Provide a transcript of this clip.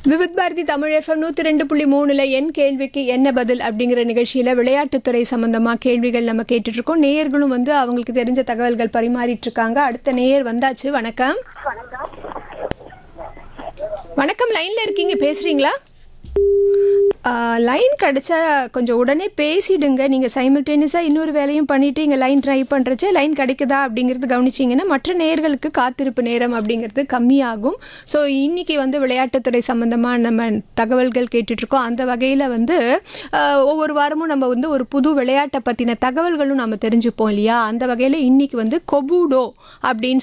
Vividh Bharathi Tamil FM நூற்றி ரெண்டு புள்ளி மூணுல என் கேள்விக்கு என்ன பதில் அப்படிங்கிற நிகழ்ச்சியில் விளையாட்டுத்துறை சம்பந்தமாக கேள்விகள் நம்ம கேட்டுட்டு இருக்கோம் நேயர்களும் வந்து அவங்களுக்கு தெரிஞ்ச தகவல்கள் பரிமாறிட்டு இருக்காங்க அடுத்த நேயர் வந்தாச்சு வணக்கம் வணக்கம் லைன்ல இருக்கீங்க பேசுறீங்களா லைன் கிடைச்சா கொஞ்சம் உடனே பேசிடுங்க நீங்கள் சைமல்டேனியஸாக இன்னொரு வேலையும் பண்ணிவிட்டு இங்கே லைன் ட்ரை பண்ணுறச்ச லைன் கிடைக்குதா அப்படிங்கிறது கவனிச்சிங்கன்னா மற்ற நேர்களுக்கு காத்திருப்பு நேரம் அப்படிங்கிறது கம்மியாகும் ஸோ இன்றைக்கி வந்து விளையாட்டுத்துறை சம்மந்தமாக நம்ம தகவல்கள் கேட்டுட்ருக்கோம் அந்த வகையில் வந்து ஆஹ், ஒவ்வொரு வாரமும் நம்ம வந்து ஒரு புது விளையாட்டை பற்றின தகவல்களும் நம்ம தெரிஞ்சுப்போம் இல்லையா அந்த வகையில் இன்றைக்கி வந்து கொபூடோ அப்படின்னு